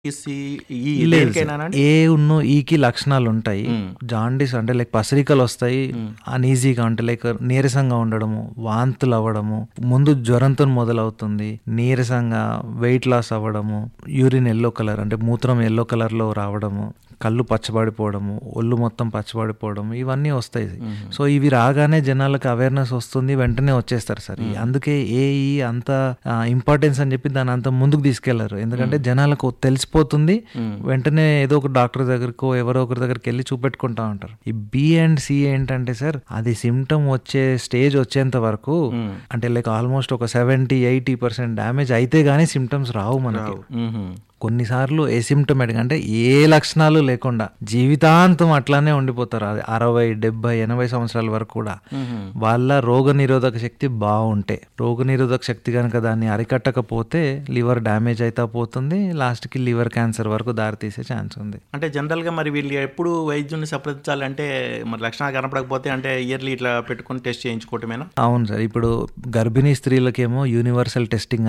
ఈ ఈ లేదు దేనికైనానండి? ఏ ఉన్ను ఈకి లక్షణాలు ఉంటాయి జాండీస్ అంటే లైక్ పసరికలు వస్తాయి అన్ఈజీగా అంటే లైక్ నీరసంగా ఉండడము వాంతులు అవ్వడము ముందు జ్వరంతో మొదలవుతుంది నీరసంగా వెయిట్ లాస్ అవ్వడము యూరిన్ ఎల్లో కలర్ అంటే మూత్రం ఎల్లో కలర్ లో రావడము కళ్ళు పచ్చబడిపోవడము ఒళ్ళు మొత్తం పచ్చబడిపోవడం ఇవన్నీ వస్తాయి సో ఇవి రాగానే జనాలకు అవేర్నెస్ వస్తుంది వెంటనే వచ్చేస్తారు సార్ అందుకే ఏ ఈ అంత ఇంపార్టెన్స్ అని చెప్పి దాని అంత ముందుకు తీసుకెళ్లారు ఎందుకంటే జనాలకు తెలిసిపోతుంది వెంటనే ఏదో ఒక డాక్టర్ దగ్గరకో ఎవరో ఒకరి దగ్గరికి వెళ్ళి చూపెట్టుకుంటా ఉంటారు ఈ బి అండ్ సి ఏంటంటే సార్ అది సిమ్టమ్ వచ్చే స్టేజ్ వచ్చేంత వరకు అంటే లైక్ ఆల్మోస్ట్ ఒక సెవెంటీ ఎయిటీ పర్సెంట్ డ్యామేజ్ అయితే గానీ సిమ్టమ్స్ రావు మనకి మ్మ్. కొన్నిసార్లు ఏసిమ్టమేటిక్ అంటే ఏ లక్షణాలు లేకుండా జీవితాంతం అట్లానే ఉండిపోతారు అది అరవై డెబ్బై ఎనభై సంవత్సరాల వరకు కూడా వాళ్ళ రోగ నిరోధక శక్తి బాగుంటే రోగ నిరోధక శక్తి కనుక దాన్ని అరికట్టకపోతే లివర్ డ్యామేజ్ అయితే పోతుంది లాస్ట్కి లివర్ క్యాన్సర్ వరకు దారితీసే ఛాన్స్ ఉంది అంటే జనరల్గా మరి వీళ్ళు ఎప్పుడు వైద్యుని సంప్రదించాలంటే మరి లక్షణాలు కనపడకపోతే అంటే ఇయర్లీ ఇట్లా పెట్టుకొని టెస్ట్ చేయించుకోవటమేనా అవును సార్ ఇప్పుడు గర్భిణీ స్త్రీలకేమో యూనివర్సల్ టెస్టింగ్